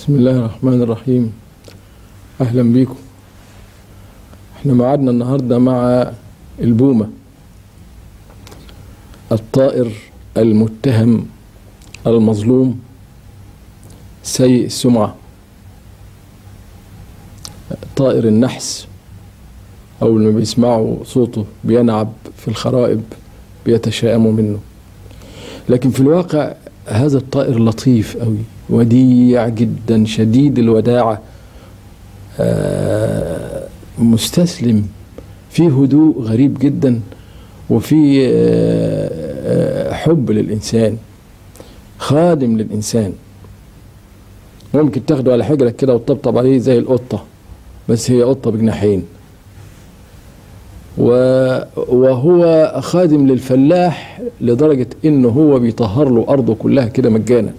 بسم الله الرحمن الرحيم اهلا بيكم احنا معادنا النهارده مع البومه الطائر المتهم المظلوم سيء السمعه طائر النحس اول ما بيسمعوا صوته بينعب في الخرائب بيتشائموا منه لكن في الواقع هذا الطائر لطيف قوي وديع جدا شديد الوداعة آه، مستسلم في هدوء غريب جدا وفي آه، آه، حب للإنسان خادم للإنسان ممكن تاخده على حجرك كده وتطبطب عليه زي القطة بس هي قطة بجناحين و- وهو خادم للفلاح لدرجة انه هو بيطهر له ارضه كلها كده مجانا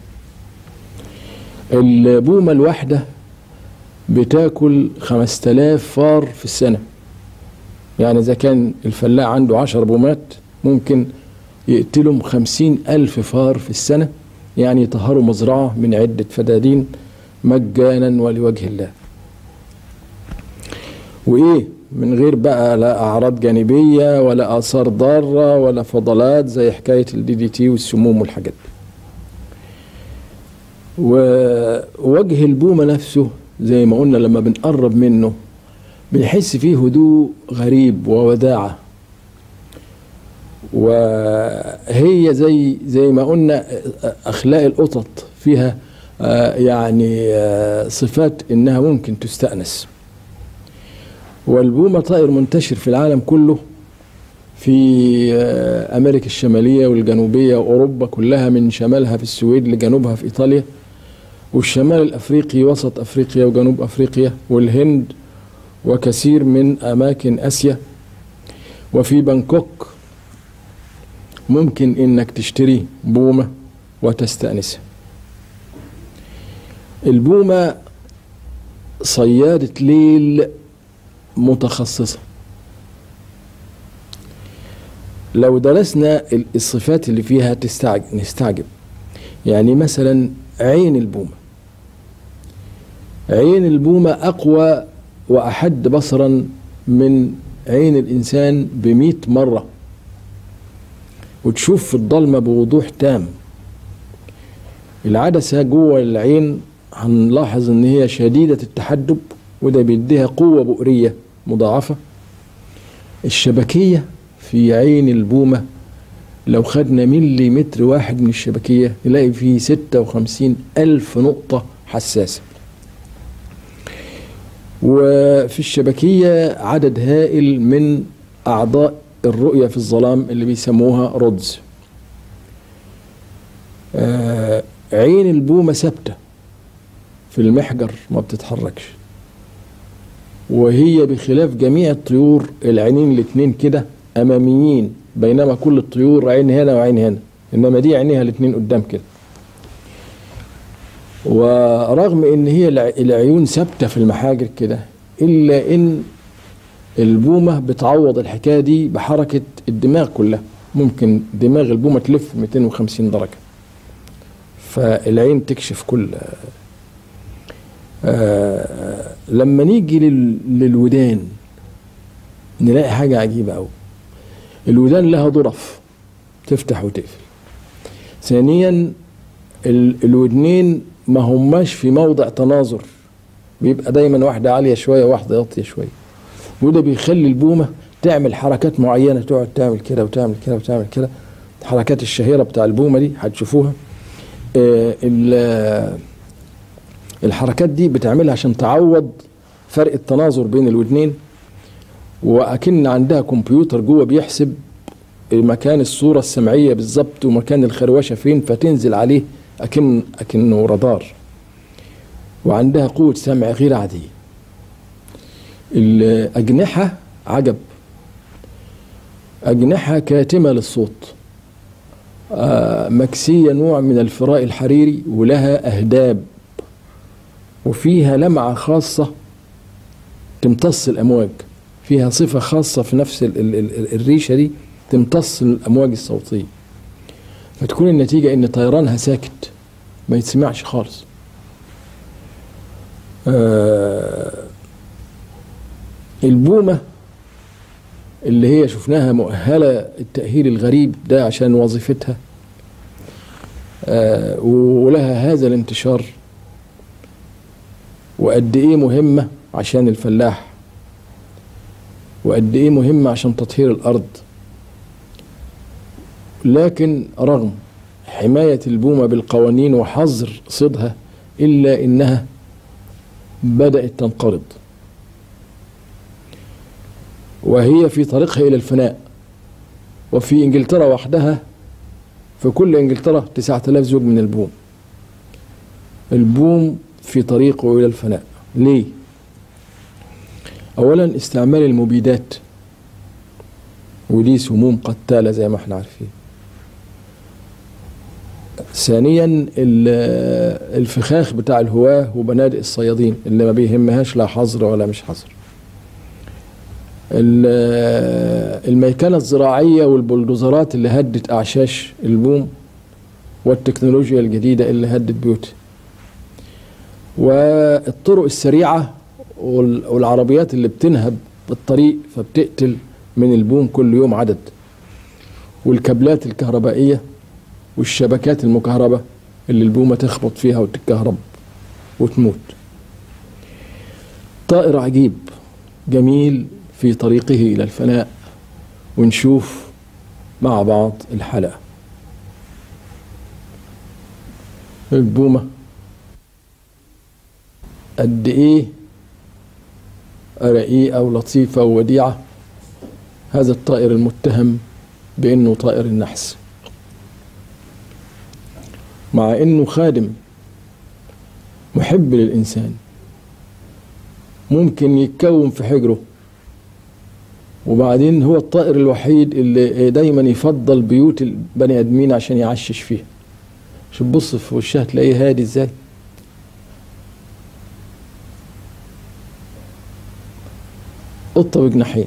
البومة الواحدة بتاكل 5000 فار في السنة يعني إذا كان الفلاح عنده عشر بومات ممكن يقتلهم خمسين ألف فار في السنة يعني يطهروا مزرعة من عدة فدادين مجانا ولوجه الله وإيه من غير بقى لا أعراض جانبية ولا آثار ضارة ولا فضلات زي حكاية الدي دي تي والسموم والحاجات دي ووجه البومة نفسه زي ما قلنا لما بنقرب منه بنحس فيه هدوء غريب ووداعة وهي زي زي ما قلنا أخلاق القطط فيها آه، يعني آه، صفات إنها ممكن تستأنس والبومة طائر منتشر في العالم كله في آه، أمريكا الشمالية والجنوبية وأوروبا كلها من شمالها في السويد لجنوبها في إيطاليا والشمال الأفريقي وسط أفريقيا وجنوب أفريقيا والهند وكثير من أماكن آسيا وفي بانكوك ممكن إنك تشتري بومة وتستأنسها البومة صيادة ليل متخصصة لو درسنا الصفات اللي فيها تستعجب نستعجب يعني مثلا عين البومة عين البومة أقوى وأحد بصرا من عين الإنسان بمئة مرة وتشوف في الضلمة بوضوح تام العدسة جوه العين هنلاحظ ان هي شديدة التحدب وده بيديها قوة بؤرية مضاعفة الشبكية في عين البومة لو خدنا ملي متر واحد من الشبكية نلاقي فيه ستة وخمسين ألف نقطة حساسة وفي الشبكية عدد هائل من أعضاء الرؤية في الظلام اللي بيسموها رودز آه، عين البومة ثابتة في المحجر ما بتتحركش وهي بخلاف جميع الطيور العينين الاتنين كده أماميين بينما كل الطيور عين هنا وعين هنا إنما دي عينيها الاتنين قدام كده ورغم ان هي الع- العيون ثابته في المحاجر كده الا ان البومه بتعوض الحكايه دي بحركه الدماغ كلها ممكن دماغ البومه تلف 250 درجه فالعين تكشف كل آه لما نيجي لل- للودان نلاقي حاجه عجيبه قوي الودان لها ظرف تفتح وتقفل ثانيا ال- الودنين ما هماش في موضع تناظر بيبقى دايما واحدة عالية شوية واحدة واطية شوية وده بيخلي البومة تعمل حركات معينة تقعد تعمل كده وتعمل كده وتعمل كده الحركات الشهيرة بتاع البومة دي هتشوفوها آه، ال- الحركات دي بتعملها عشان تعوض فرق التناظر بين الودنين وأكن عندها كمبيوتر جوه بيحسب مكان الصورة السمعية بالظبط ومكان الخروشة فين فتنزل عليه أكن أكنه رادار وعندها قوة سمع غير عادية الأجنحة عجب أجنحة كاتمة للصوت آه، مكسية نوع من الفراء الحريري ولها أهداب وفيها لمعة خاصة تمتص الأمواج فيها صفة خاصة في نفس ال- ال- ال- الريشة دي تمتص الأمواج الصوتية فتكون النتيجة إن طيرانها ساكت ما يتسمعش خالص آه البومة اللي هي شفناها مؤهلة التأهيل الغريب ده عشان وظيفتها آه ولها هذا الانتشار وقد ايه مهمة عشان الفلاح وقد ايه مهمة عشان تطهير الارض لكن رغم حماية البومة بالقوانين وحظر صيدها إلا إنها بدأت تنقرض وهي في طريقها إلى الفناء وفي إنجلترا وحدها في كل إنجلترا 9000 زوج من البوم البوم في طريقه إلى الفناء ليه؟ أولا استعمال المبيدات ودي سموم قتالة زي ما احنا عارفين ثانيا الفخاخ بتاع الهواه وبنادق الصيادين اللي ما بيهمهاش لا حظر ولا مش حظر الميكنة الزراعية والبلدوزرات اللي هدت أعشاش البوم والتكنولوجيا الجديدة اللي هدت بيوت والطرق السريعة والعربيات اللي بتنهب الطريق فبتقتل من البوم كل يوم عدد والكابلات الكهربائية والشبكات المكهربة اللي البومة تخبط فيها وتتكهرب وتموت طائر عجيب جميل في طريقه إلى الفناء ونشوف مع بعض الحلقة البومة قد إيه رقيقة ولطيفة ووديعة هذا الطائر المتهم بأنه طائر النحس مع أنه خادم محب للإنسان ممكن يتكون في حجره وبعدين هو الطائر الوحيد اللي دايما يفضل بيوت البني ادمين عشان يعشش فيها شوف بص في وشها تلاقيه هادي ازاي قطه بجناحين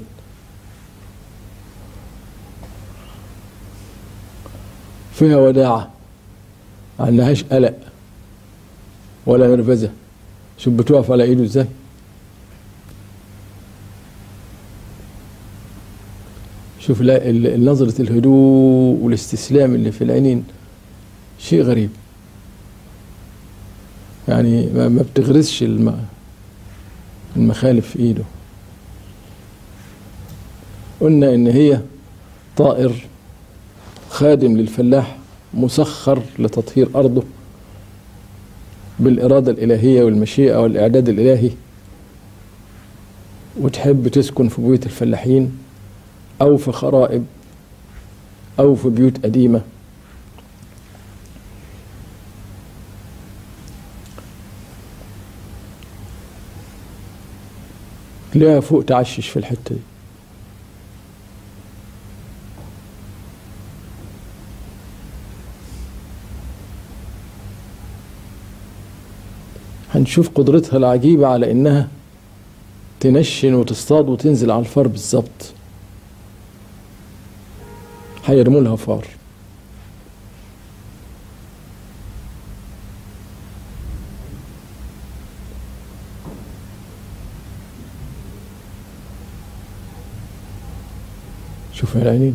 فيها وداعة ما عندهاش قلق ولا نرفزة شوف بتقف على ايده ازاي شوف نظرة الهدوء والاستسلام اللي في العينين شيء غريب يعني ما بتغرسش المخالف في ايده قلنا ان هي طائر خادم للفلاح مسخر لتطهير ارضه بالاراده الالهيه والمشيئه والاعداد الالهي وتحب تسكن في بيوت الفلاحين أو في خرائب أو في بيوت قديمة تلاقيها فوق تعشش في الحتة دي هنشوف قدرتها العجيبة على إنها تنشن وتصطاد وتنزل على الفار بالظبط هيرموا لها فار شوف العينين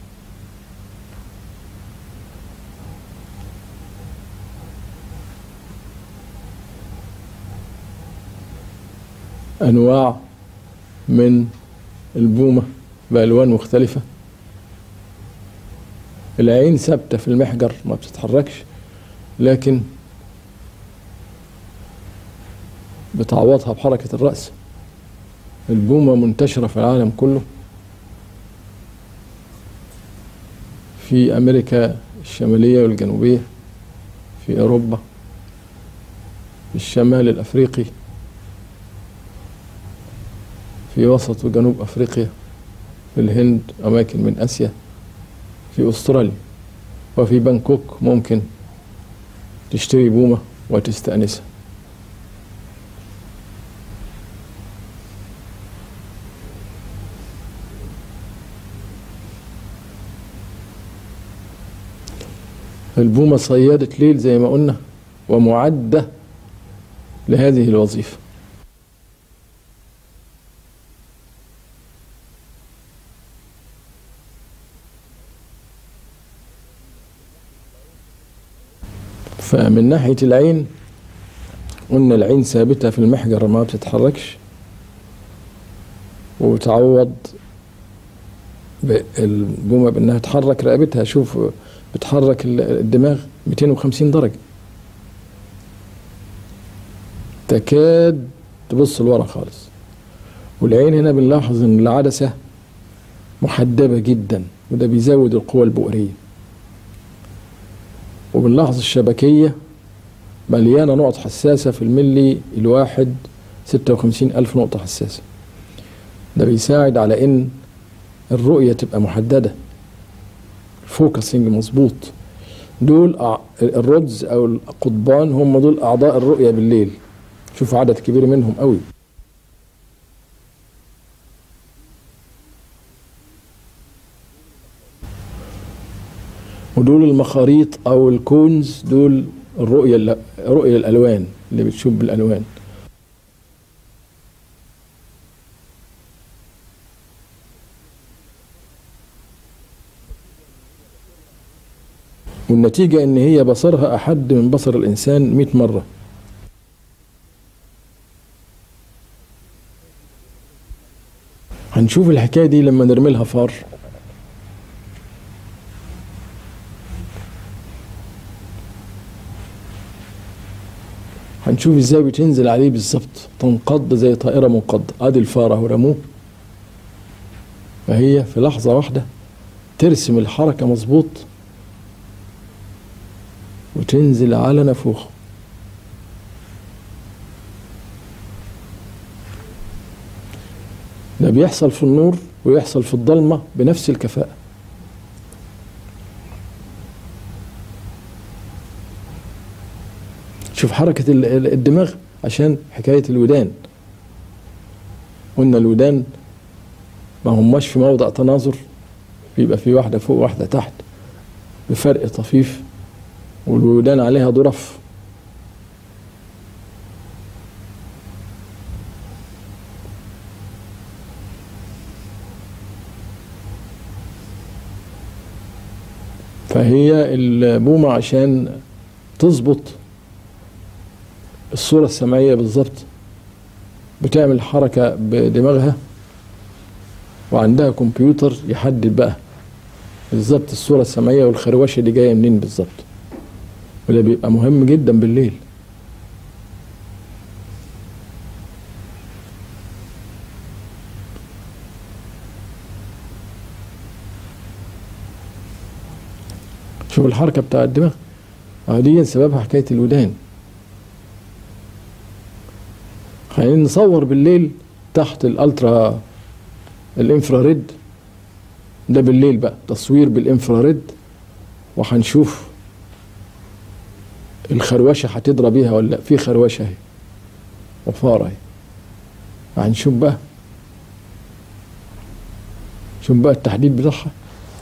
انواع من البومه بالوان مختلفه العين ثابته في المحجر ما بتتحركش لكن بتعوضها بحركه الراس البومه منتشره في العالم كله في امريكا الشماليه والجنوبيه في اوروبا في الشمال الافريقي في وسط وجنوب افريقيا في الهند اماكن من اسيا في استراليا وفي بانكوك ممكن تشتري بومه وتستانسها البومه صياده ليل زي ما قلنا ومعده لهذه الوظيفه فمن ناحية العين قلنا العين ثابتة في المحجر ما بتتحركش وتعوض البومة بأنها تحرك رقبتها شوف بتحرك الدماغ 250 درجة تكاد تبص لورا خالص والعين هنا بنلاحظ ان العدسة محدبة جدا وده بيزود القوة البؤرية وبنلاحظ الشبكية مليانة نقط حساسة في الملي الواحد ستة وخمسين ألف نقطة حساسة ده بيساعد على إن الرؤية تبقى محددة فوكسنج مظبوط دول الرودز أو القضبان هم دول أعضاء الرؤية بالليل شوفوا عدد كبير منهم قوي ودول المخاريط او الكونز دول الرؤية رؤية الالوان اللي بتشوف بالالوان والنتيجة ان هي بصرها احد من بصر الانسان 100 مرة هنشوف الحكاية دي لما نرمي لها فار هنشوف ازاي بتنزل عليه بالظبط تنقض زي طائرة منقضة ادي الفار اهو رموه فهي في لحظة واحدة ترسم الحركة مظبوط وتنزل على نافوخه ده بيحصل في النور ويحصل في الضلمة بنفس الكفاءة شوف حركة الدماغ عشان حكاية الودان قلنا الودان ما هماش في موضع تناظر بيبقى في واحدة فوق واحدة تحت بفرق طفيف والودان عليها ظرف فهي البومة عشان تظبط الصورة السمعية بالظبط بتعمل حركة بدماغها وعندها كمبيوتر يحدد بقى بالظبط الصورة السمعية والخروشة دي جاية منين بالظبط وده بيبقى مهم جدا بالليل شوف الحركة بتاع الدماغ دي سببها حكاية الودان خلينا نصور بالليل تحت الالترا الانفراريد ده بالليل بقى تصوير بالانفراريد وهنشوف الخروشه هتضرب بيها ولا لا في خروشه اهي وفاره اهي هنشوف بقى شوف بقى التحديد بتاعها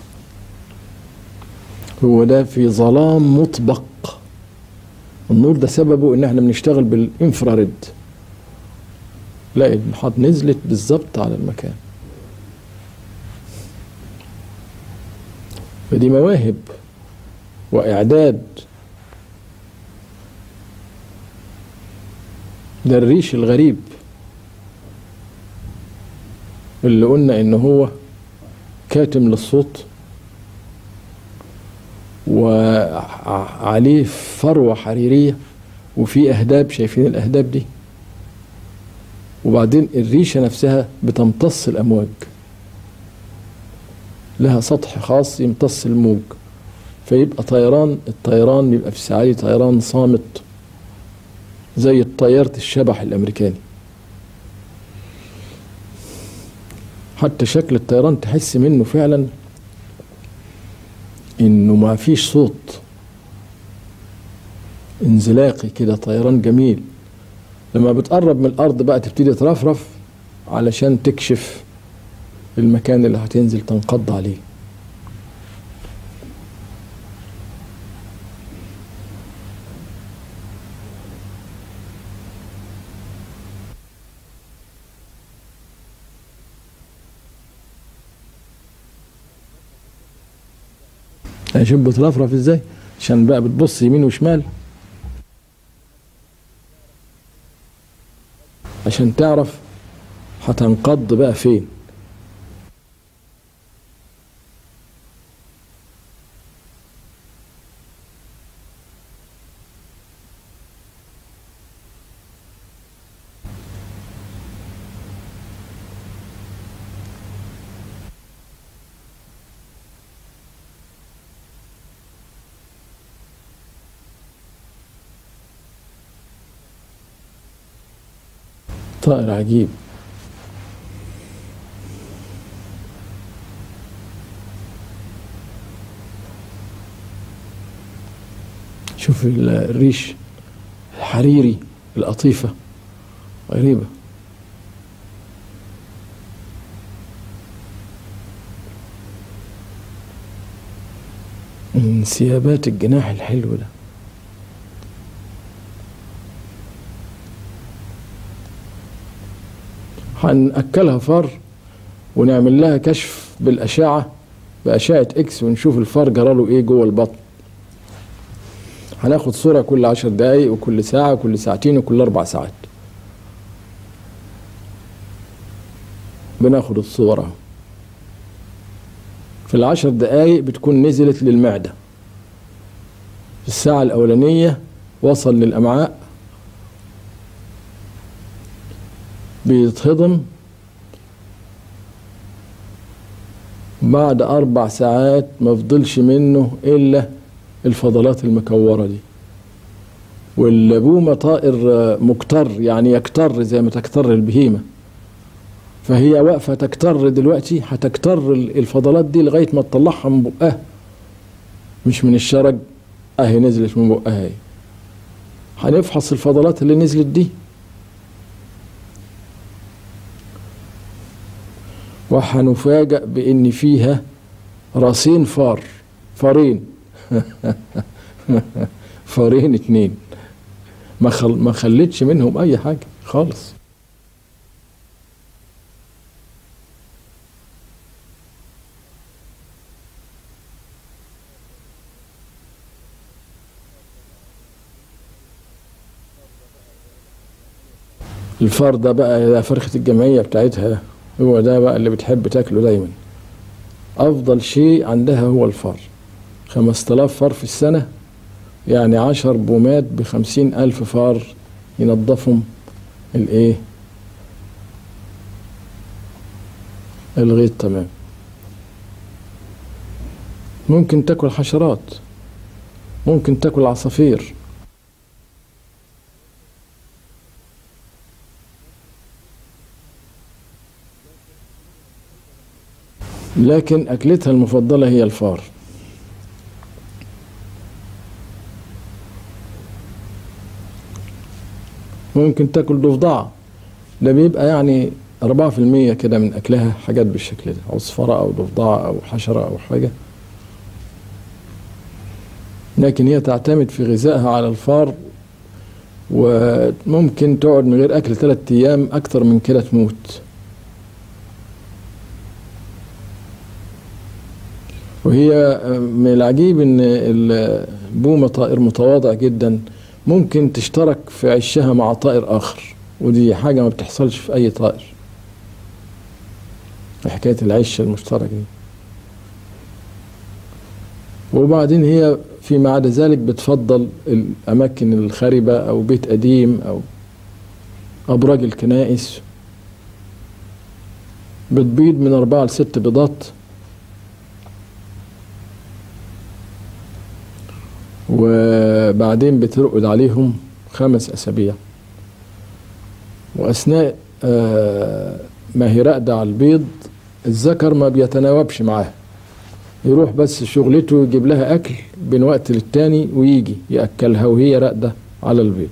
هو ده في ظلام مطبق النور ده سببه ان احنا بنشتغل بالانفراريد تلاقي المحاط نزلت بالظبط على المكان فدي مواهب وإعداد ده الريش الغريب اللي قلنا إن هو كاتم للصوت وعليه فروة حريرية وفي أهداب شايفين الأهداب دي وبعدين الريشة نفسها بتمتص الأمواج لها سطح خاص يمتص الموج فيبقى طيران الطيران يبقى في السعالي طيران صامت زي طيارة الشبح الأمريكاني حتى شكل الطيران تحس منه فعلا انه ما فيش صوت انزلاقي كده طيران جميل لما بتقرب من الارض بقى تبتدي ترفرف علشان تكشف المكان اللي هتنزل تنقض عليه شوف بترفرف ازاي عشان بقى بتبص يمين وشمال عشان تعرف هتنقض بقى فين طائر عجيب شوف الريش الحريري القطيفة غريبة من انسيابات الجناح الحلو ده هنأكلها فار ونعمل لها كشف بالأشعة بأشعة إكس ونشوف الفار جراله إيه جوه البطن هناخد صورة كل عشر دقايق وكل ساعة وكل ساعتين وكل أربع ساعات بناخد الصورة في العشر دقايق بتكون نزلت للمعدة في الساعة الأولانية وصل للأمعاء بيتهضم بعد أربع ساعات ما فضلش منه إلا الفضلات المكورة دي واللبومة طائر مكتر يعني يكتر زي ما تكتر البهيمة فهي واقفة تكتر دلوقتي هتكتر الفضلات دي لغاية ما تطلعها من بقها مش من الشرج اهي نزلت من بقها اهي هنفحص الفضلات اللي نزلت دي وهنفاجأ بإن فيها راسين فار فارين فارين اتنين ما خل... ما خلتش منهم أي حاجة خالص الفار ده بقى ده فرخة الجمعية بتاعتها هو ده بقى اللي بتحب تاكله دايما أفضل شيء عندها هو الفار خمس تلاف فار في السنة يعني عشر بومات بخمسين ألف فار ينظفهم الإيه الغيط تمام ممكن تاكل حشرات ممكن تاكل عصافير لكن أكلتها المفضلة هي الفار ممكن تاكل ضفدعة ده بيبقى يعني أربعة في المية كده من أكلها حاجات بالشكل ده عصفرة أو ضفدعة أو حشرة أو حاجة لكن هي تعتمد في غذائها على الفار وممكن تقعد من غير أكل ثلاثة أيام أكتر من كده تموت وهي من العجيب ان البومة طائر متواضع جدا ممكن تشترك في عشها مع طائر اخر ودي حاجة ما بتحصلش في اي طائر حكاية العش المشترك دي وبعدين هي فيما عدا ذلك بتفضل الأماكن الخربة أو بيت قديم أو أبراج الكنائس بتبيض من أربعة لست بيضات وبعدين بترقد عليهم خمس أسابيع وأثناء ما هي راقدة على البيض الذكر ما بيتناوبش معاها يروح بس شغلته يجيب لها أكل بين وقت للتاني ويجي يأكلها وهي راقدة على البيض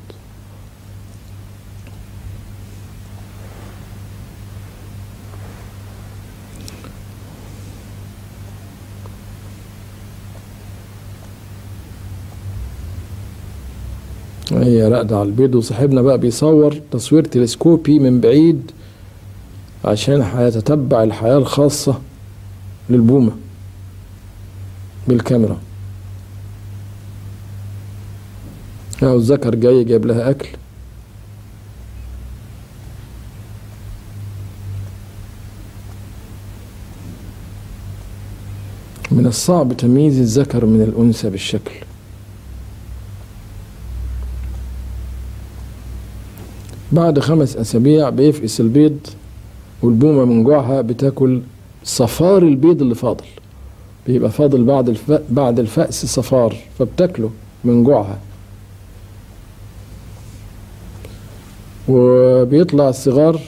هي راقدة على البيض وصاحبنا بقى بيصور تصوير تلسكوبي من بعيد عشان هيتتبع الحياة الخاصة للبومة بالكاميرا اهو الذكر جاي جايب لها اكل من الصعب تمييز الذكر من الأنثى بالشكل بعد خمس أسابيع بيفقس البيض والبومة من جوعها بتاكل صفار البيض اللي فاضل بيبقى فاضل بعد الف... بعد الفأس صفار فبتاكله من جوعها وبيطلع الصغار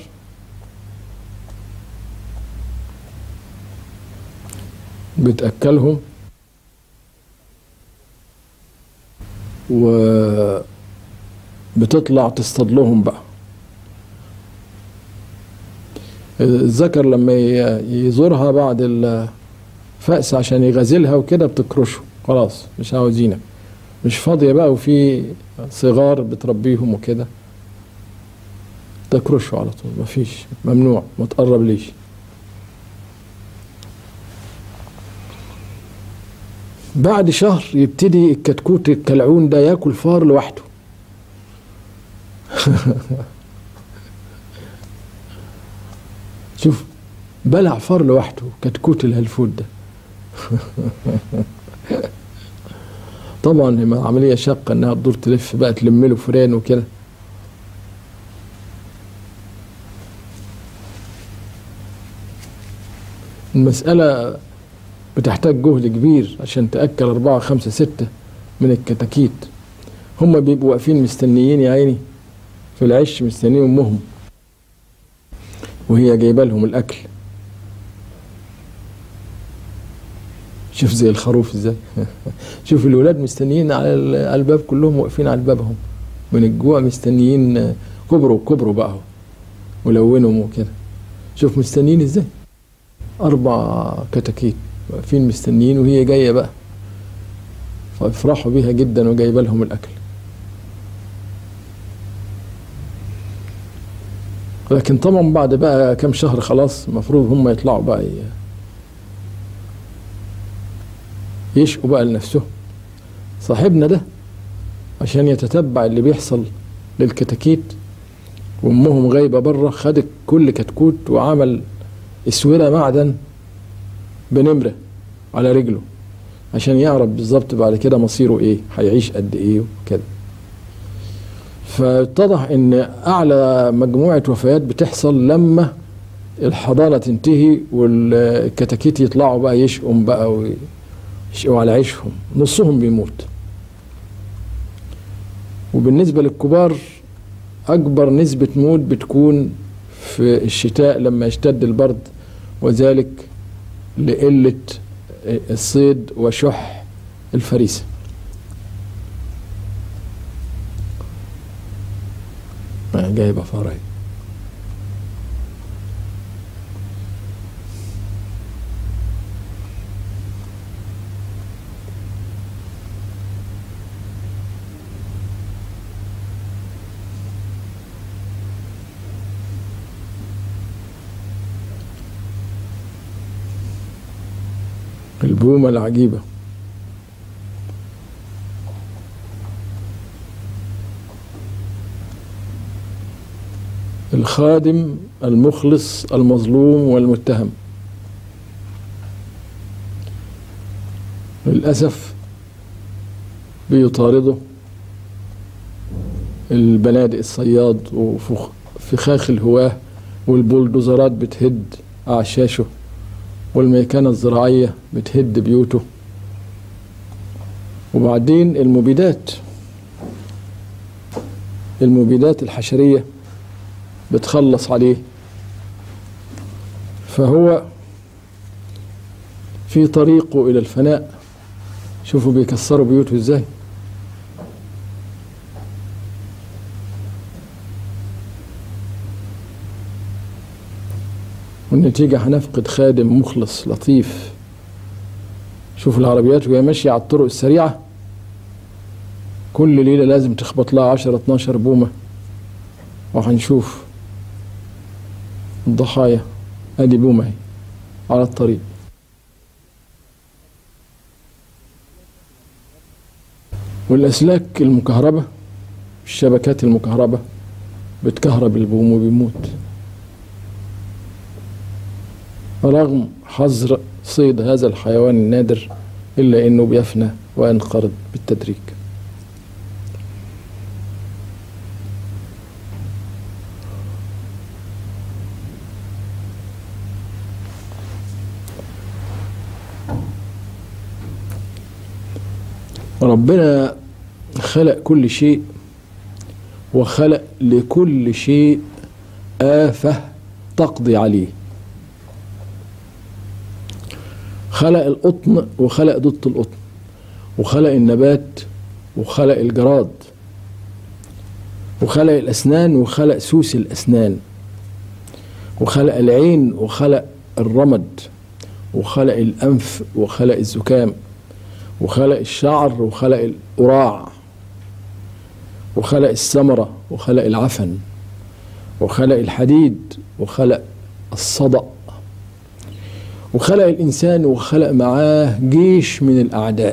بتأكلهم وبتطلع تصطاد لهم بقى الذكر لما يزورها بعد الفأس عشان يغازلها وكده بتكرشه خلاص مش عاوزينك مش فاضية بقى وفي صغار بتربيهم وكده تكرشه على طول مفيش ممنوع ما تقرب ليش بعد شهر يبتدي الكتكوت الكلعون ده ياكل فار لوحده شوف بلع فار لوحده كتكوت الهلفوت ده طبعا هي عمليه شاقه انها تدور تلف بقى تلم له فران وكده المسألة بتحتاج جهد كبير عشان تأكل أربعة خمسة ستة من الكتاكيت هم بيبقوا واقفين مستنيين يا عيني في العش مستنيين أمهم وهي جايبه لهم الأكل شوف زي الخروف ازاي شوف الولاد مستنيين على الباب كلهم واقفين على الباب هم من الجوع مستنيين كبروا كبروا بقى ولونهم وكده شوف مستنيين ازاي أربع كتاكيت واقفين مستنيين وهي جاية بقى فافرحوا بيها جدا وجايبة لهم الأكل لكن طبعا بعد بقى كم شهر خلاص المفروض هم يطلعوا بقى يشقوا بقى لنفسهم صاحبنا ده عشان يتتبع اللي بيحصل للكتاكيت وامهم غايبه بره خد كل كتكوت وعمل اسوره معدن بنمره على رجله عشان يعرف بالظبط بعد كده مصيره ايه هيعيش قد ايه وكده فاتضح ان اعلى مجموعه وفيات بتحصل لما الحضانه تنتهي والكتاكيت يطلعوا بقى يشقوا بقى ويشقوا على عيشهم نصهم بيموت وبالنسبه للكبار اكبر نسبه موت بتكون في الشتاء لما يشتد البرد وذلك لقله الصيد وشح الفريسه جايبه فرعي البومة العجيبة الخادم المخلص المظلوم والمتهم للأسف بيطارده البنادق الصياد وفخاخ الهواه والبولدوزرات بتهد أعشاشه والميكنة الزراعية بتهد بيوته وبعدين المبيدات المبيدات الحشرية بتخلص عليه فهو في طريقه إلى الفناء شوفوا بيكسروا بيوته ازاي والنتيجة هنفقد خادم مخلص لطيف شوف العربيات وهي ماشية على الطرق السريعة كل ليلة لازم تخبط لها عشرة اتناشر بومة وهنشوف الضحايا ادي بومة اهي على الطريق والأسلاك المكهربة الشبكات المكهربة بتكهرب البوم وبيموت فرغم حظر صيد هذا الحيوان النادر إلا أنه بيفنى وينقرض بالتدريج ربنا خلق كل شيء وخلق لكل شيء آفة تقضي عليه خلق القطن وخلق ضد القطن وخلق النبات وخلق الجراد وخلق الأسنان وخلق سوس الأسنان وخلق العين وخلق الرمد وخلق الأنف وخلق الزكام وخلق الشعر وخلق القراع وخلق الثمرة وخلق العفن وخلق الحديد وخلق الصدأ وخلق الإنسان وخلق معاه جيش من الأعداء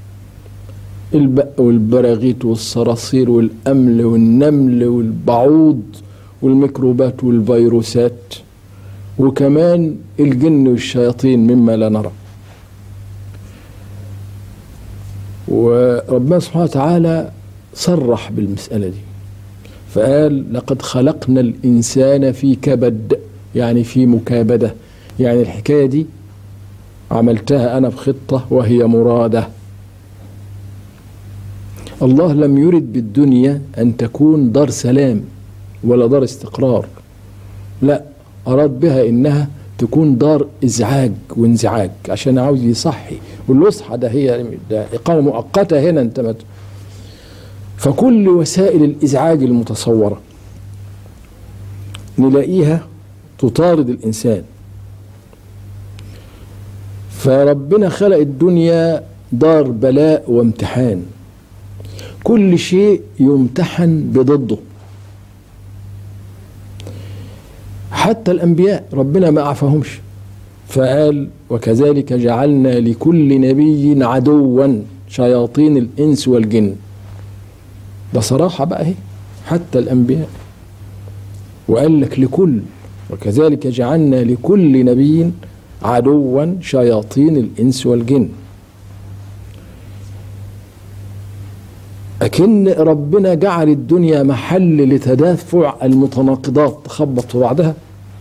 البق والبراغيث والصراصير والأمل والنمل والبعوض والميكروبات والفيروسات وكمان الجن والشياطين مما لا نرى وربنا سبحانه وتعالى صرح بالمسألة دي فقال لقد خلقنا الإنسان في كبد يعني في مكابدة يعني الحكاية دي عملتها أنا بخطة وهي مرادة الله لم يرد بالدنيا أن تكون دار سلام ولا دار استقرار لا أراد بها إنها تكون دار إزعاج وانزعاج عشان عاوز يصحي والوصحة ده هي ده إقامة مؤقتة هنا أنت مت فكل وسائل الإزعاج المتصورة نلاقيها تطارد الإنسان فربنا خلق الدنيا دار بلاء وامتحان كل شيء يمتحن بضده حتى الأنبياء ربنا ما عفاهمش فقال وكذلك جعلنا لكل نبي عدوا شياطين الإنس والجن ده صراحة بقى اهي حتى الأنبياء وقال لك لكل وكذلك جعلنا لكل نبي عدوا شياطين الإنس والجن أكن ربنا جعل الدنيا محل لتدافع المتناقضات تخبط في بعضها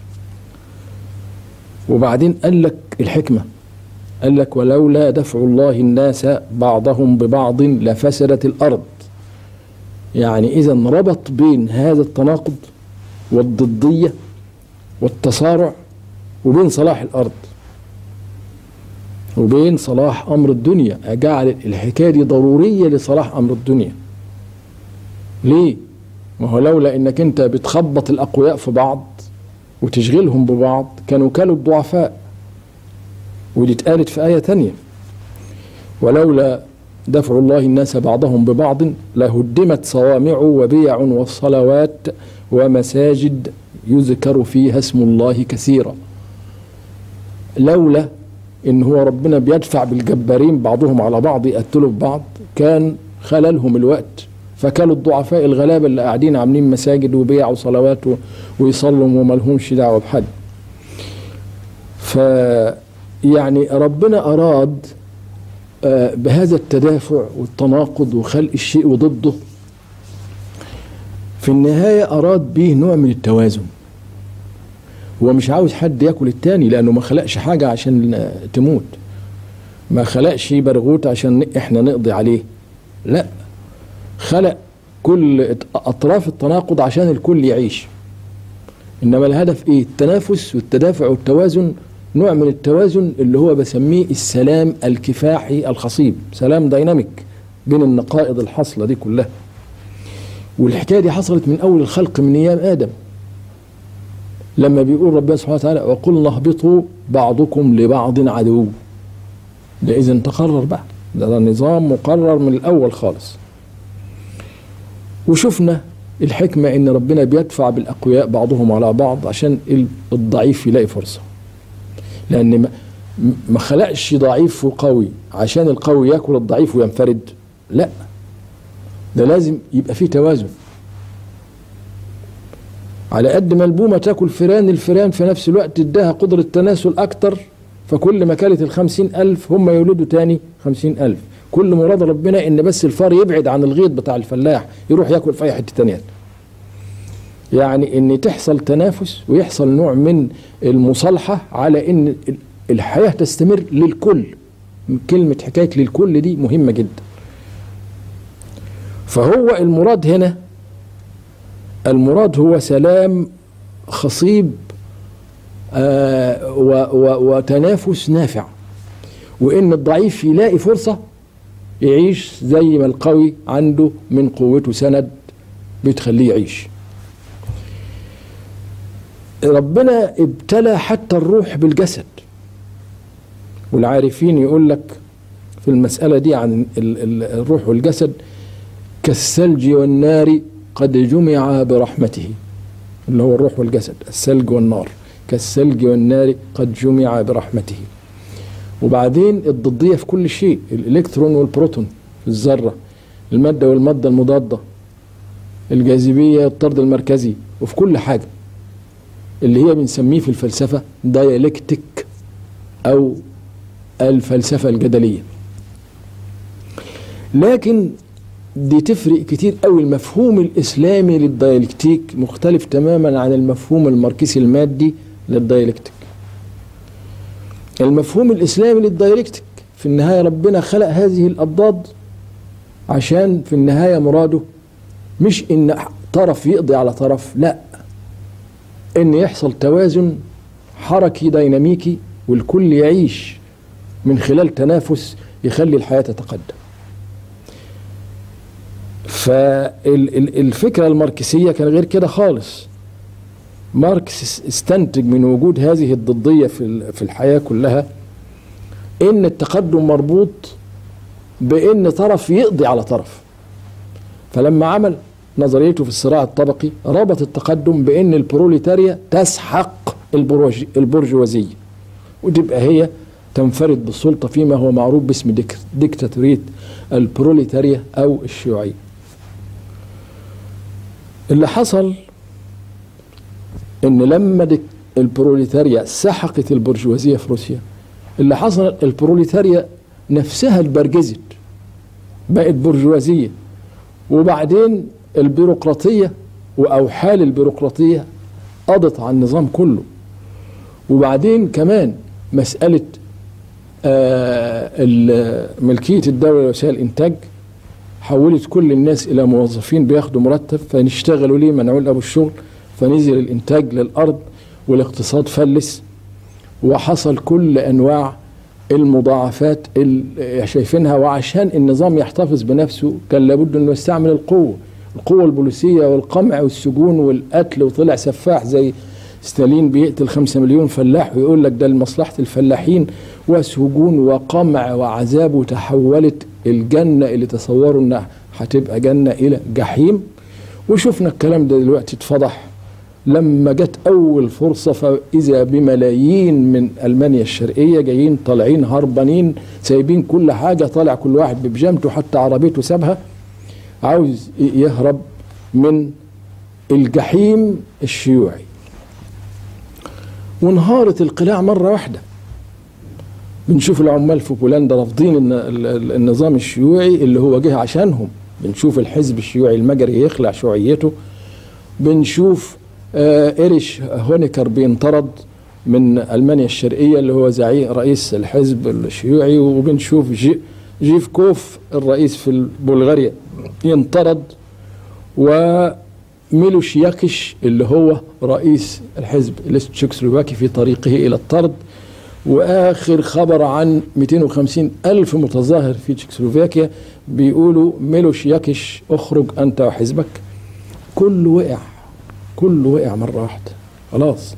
وبعدين قال لك الحكمة قال لك ولولا دفع الله الناس بعضهم ببعض لفسدت الأرض يعني إذا ربط بين هذا التناقض والضدية والتصارع وبين صلاح الأرض وبين صلاح أمر الدنيا أجعل الحكاية دي ضرورية لصلاح أمر الدنيا ليه؟ ما هو لولا إنك أنت بتخبط الأقوياء في بعض وتشغلهم ببعض كانوا كلوا الضعفاء ودي اتقالت في آية تانية ولولا دفع الله الناس بعضهم ببعض لهدمت صوامع وبيع والصلوات ومساجد يذكر فيها اسم الله كثيرا لولا ان هو ربنا بيدفع بالجبارين بعضهم على بعض يقتلوا في بعض كان خللهم الوقت فكانوا الضعفاء الغلابة اللي قاعدين عاملين مساجد وبيع وصلوات ويصلوا وما لهمش دعوة بحد ف يعني ربنا أراد بهذا التدافع والتناقض وخلق الشيء وضده في النهاية أراد به نوع من التوازن هو مش عاوز حد ياكل التاني لأنه ما خلقش حاجة عشان تموت ما خلقش برغوت عشان احنا نقضي عليه لا خلق كل أطراف التناقض عشان الكل يعيش إنما الهدف إيه التنافس والتدافع والتوازن نوع من التوازن اللي هو بسميه السلام الكفاحي الخصيب سلام ديناميك بين النقائض الحاصله دي كلها والحكايه دي حصلت من اول الخلق من ايام ادم لما بيقول ربنا سبحانه وتعالى وقلنا اهبطوا بعضكم لبعض عدو ده اذا تقرر بقى ده, ده نظام مقرر من الاول خالص وشفنا الحكمه ان ربنا بيدفع بالاقوياء بعضهم على بعض عشان الضعيف يلاقي فرصه لان ما, ما خلقش ضعيف وقوي عشان القوي ياكل الضعيف وينفرد لا ده لازم يبقى فيه توازن على قد ما البومة تاكل فيران الفيران في نفس الوقت اداها قدرة تناسل أكتر فكل ما كانت الخمسين ألف هم يولدوا تاني خمسين ألف كل مراد ربنا إن بس الفار يبعد عن الغيط بتاع الفلاح يروح ياكل في أي حتة تانية يعني إن تحصل تنافس ويحصل نوع من المصالحة على إن الحياة تستمر للكل كلمة حكاية للكل دي مهمة جدا فهو المراد هنا المراد هو سلام خصيب آه و و وتنافس نافع وان الضعيف يلاقي فرصه يعيش زي ما القوي عنده من قوته سند بتخليه يعيش ربنا ابتلى حتى الروح بالجسد والعارفين يقول لك في المسألة دي عن الروح والجسد كالثلج والنار قد جمع برحمته اللي هو الروح والجسد الثلج والنار كالثلج والنار قد جمع برحمته وبعدين الضدية في كل شيء الإلكترون والبروتون في الذرة المادة والمادة المضادة الجاذبية الطرد المركزي وفي كل حاجة اللي هي بنسميه في الفلسفة دايلكتيك أو الفلسفة الجدلية لكن دي تفرق كتير قوي المفهوم الإسلامي للديالكتيك مختلف تماما عن المفهوم الماركسي المادي للديالكتيك المفهوم الإسلامي للديالكتيك في النهاية ربنا خلق هذه الأضداد عشان في النهاية مراده مش إن طرف يقضي على طرف لا إن يحصل توازن حركي ديناميكي والكل يعيش من خلال تنافس يخلي الحياة تتقدم فالفكرة الماركسية كان غير كده خالص ماركس استنتج من وجود هذه الضدية في في الحياة كلها إن التقدم مربوط بإن طرف يقضي على طرف فلما عمل نظريته في الصراع الطبقي ربط التقدم بإن البروليتاريا تسحق البرجوازية وتبقى هي تنفرد بالسلطة فيما هو معروف باسم ديكتاتورية البروليتاريا أو الشيوعية اللي حصل ان لما البروليتاريا سحقت البرجوازيه في روسيا اللي حصل البروليتاريا نفسها اتبرجزت بقت برجوازيه وبعدين البيروقراطيه واوحال البيروقراطيه قضت على النظام كله وبعدين كمان مساله آه ملكيه الدوله لوسائل الانتاج حولت كل الناس الى موظفين بياخدوا مرتب فنشتغلوا ليه منعول ابو الشغل فنزل الانتاج للارض والاقتصاد فلس وحصل كل انواع المضاعفات اللي شايفينها وعشان النظام يحتفظ بنفسه كان لابد انه يستعمل القوه القوه البوليسيه والقمع والسجون والقتل وطلع سفاح زي ستالين بيقتل خمسة مليون فلاح ويقول لك ده لمصلحة الفلاحين وسجون وقمع وعذاب وتحولت الجنة اللي تصوروا انها هتبقى جنة الى جحيم وشفنا الكلام ده دلوقتي اتفضح لما جت اول فرصة فاذا بملايين من المانيا الشرقية جايين طالعين هربانين سايبين كل حاجة طالع كل واحد ببجامته حتى عربيته سابها عاوز يهرب من الجحيم الشيوعي وانهارت القلاع مرة واحدة بنشوف العمال في بولندا رافضين النظام الشيوعي اللي هو جه عشانهم بنشوف الحزب الشيوعي المجري يخلع شيوعيته بنشوف آه إيريش هونيكر بينطرد من ألمانيا الشرقية اللي هو زعيم رئيس الحزب الشيوعي وبنشوف جي جيف كوف الرئيس في بلغاريا ينطرد وميلوش ياكش اللي هو رئيس الحزب التشيكوسلوفاكي في طريقه إلى الطرد واخر خبر عن 250 الف متظاهر في تشيكوسلوفاكيا بيقولوا ميلوش ياكش اخرج انت وحزبك كله وقع كله وقع مره واحده خلاص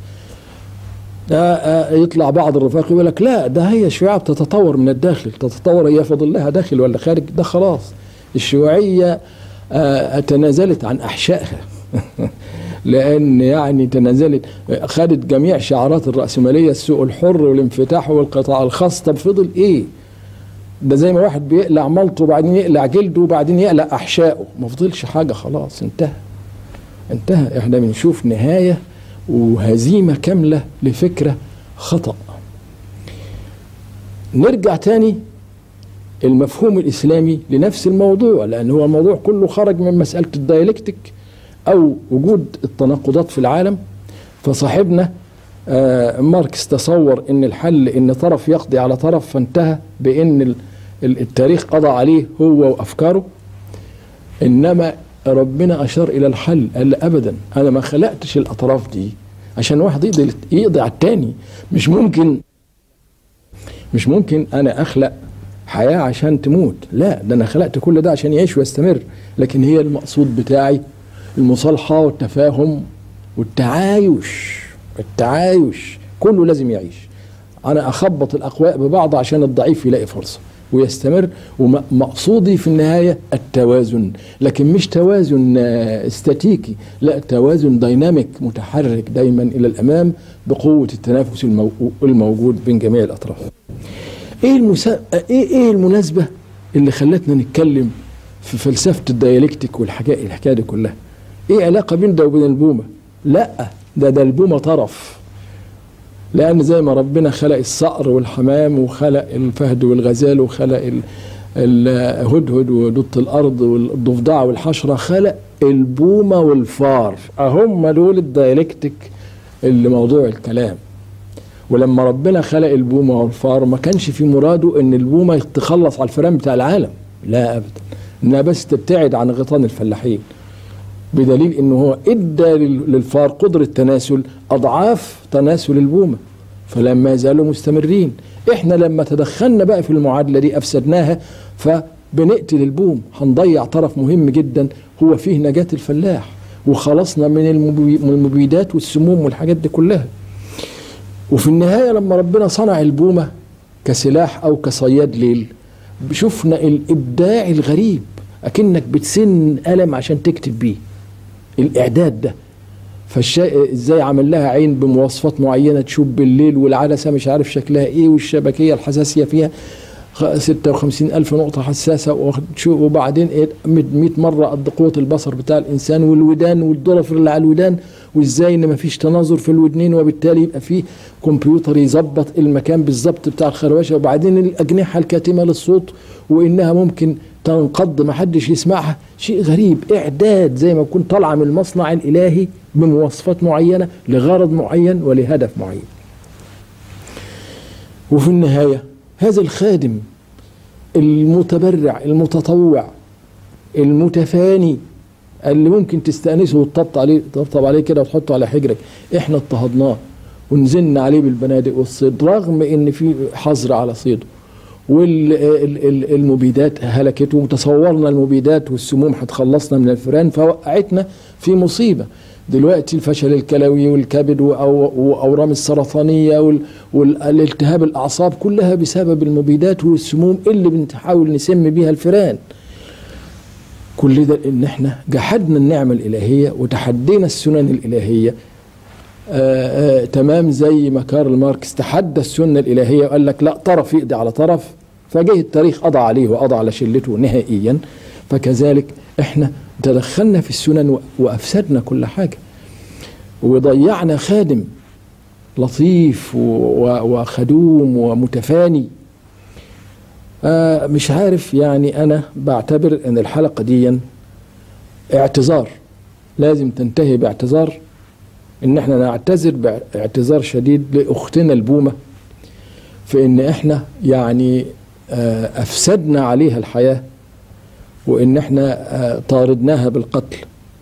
ده يطلع بعض الرفاق يقول لك لا ده هي الشيوعيه بتتطور من الداخل تتطور هي فاضل لها داخل ولا خارج ده خلاص الشيوعيه تنازلت عن احشائها لان يعني تنازلت خدت جميع شعارات الراسماليه السوق الحر والانفتاح والقطاع الخاص طب فضل ايه؟ ده زي ما واحد بيقلع ملطه وبعدين يقلع جلده وبعدين يقلع احشائه ما فضلش حاجه خلاص انتهى انتهى احنا بنشوف نهاية وهزيمة كاملة لفكرة خطأ نرجع تاني المفهوم الإسلامي لنفس الموضوع لأن هو الموضوع كله خرج من مسألة الديالكتيك أو وجود التناقضات في العالم فصاحبنا آه ماركس تصور ان الحل ان طرف يقضي على طرف فانتهى بان التاريخ قضى عليه هو وافكاره انما ربنا اشار الى الحل قال ابدا انا ما خلقتش الاطراف دي عشان واحد يقضي يقضي على التاني مش ممكن مش ممكن انا اخلق حياه عشان تموت لا ده انا خلقت كل ده عشان يعيش ويستمر لكن هي المقصود بتاعي المصالحه والتفاهم والتعايش التعايش كله لازم يعيش انا اخبط الاقواء ببعض عشان الضعيف يلاقي فرصه ويستمر ومقصودي في النهايه التوازن لكن مش توازن استاتيكي لا توازن ديناميك متحرك دايما الى الامام بقوه التنافس الموجود بين جميع الاطراف ايه المسا... ايه ايه المناسبه اللي خلتنا نتكلم في فلسفه الديالكتيك والحكايه الحكايه دي كلها ايه علاقه بين ده وبين البومه لا ده ده البومه طرف لان زي ما ربنا خلق الصقر والحمام وخلق الفهد والغزال وخلق الهدهد ودط الارض والضفدع والحشره خلق البومه والفار اهم دول الديالكتيك اللي موضوع الكلام ولما ربنا خلق البومه والفار ما كانش في مراده ان البومه تخلص على الفئران بتاع العالم لا ابدا انها بس تبتعد عن غيطان الفلاحين بدليل انه هو ادى للفار قدره تناسل اضعاف تناسل البومه فلما يزالوا مستمرين احنا لما تدخلنا بقى في المعادله دي افسدناها فبنقتل البوم هنضيع طرف مهم جدا هو فيه نجاه الفلاح وخلصنا من المبيدات والسموم والحاجات دي كلها وفي النهايه لما ربنا صنع البومه كسلاح او كصياد ليل شفنا الابداع الغريب اكنك بتسن قلم عشان تكتب بيه الاعداد ده فالشيء ازاي عمل لها عين بمواصفات معينه تشوف بالليل والعدسه مش عارف شكلها ايه والشبكيه الحساسيه فيها 56 ألف نقطة حساسة وبعدين إيه 100 مرة قد قوة البصر بتاع الإنسان والودان والضرف اللي على الودان وإزاي إن مفيش تناظر في الودنين وبالتالي يبقى فيه كمبيوتر يظبط المكان بالظبط بتاع الخروشة وبعدين الأجنحة الكاتمة للصوت وإنها ممكن تنقض ما حدش يسمعها شيء غريب إعداد زي ما تكون طالعة من المصنع الإلهي بمواصفات معينة لغرض معين ولهدف معين وفي النهايه هذا الخادم المتبرع المتطوع المتفاني اللي ممكن تستأنسه وتطبطب عليه تطبطب عليه كده وتحطه على حجرك احنا اضطهدناه ونزلنا عليه بالبنادق والصيد رغم ان في حظر على صيده والمبيدات هلكته وتصورنا المبيدات والسموم هتخلصنا من الفئران فوقعتنا في مصيبه دلوقتي الفشل الكلوي والكبد واورام السرطانيه والالتهاب الاعصاب كلها بسبب المبيدات والسموم اللي بنحاول نسم بيها الفئران كل ده ان احنا جحدنا النعمه الالهيه وتحدينا السنن الالهيه آآ آآ تمام زي ما كارل ماركس تحدى السنه الالهيه وقال لك لا طرف يقضي على طرف فجه التاريخ قضى عليه وقضى على شلته نهائيا فكذلك احنا تدخلنا في السنن وافسدنا كل حاجه وضيعنا خادم لطيف وخدوم ومتفاني آه مش عارف يعني انا بعتبر ان الحلقه دي اعتذار لازم تنتهي باعتذار ان احنا نعتذر باعتذار شديد لاختنا البومه في ان احنا يعني آه افسدنا عليها الحياه وان احنا طاردناها بالقتل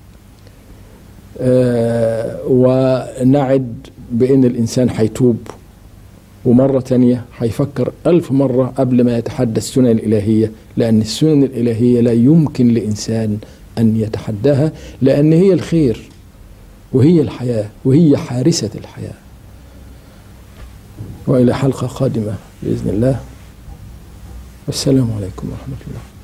ونعد بان الانسان هيتوب ومرة تانية هيفكر ألف مرة قبل ما يتحدى السنن الإلهية لأن السنن الإلهية لا يمكن لإنسان أن يتحداها لأن هي الخير وهي الحياة وهي حارسة الحياة وإلى حلقة قادمة بإذن الله والسلام عليكم ورحمة الله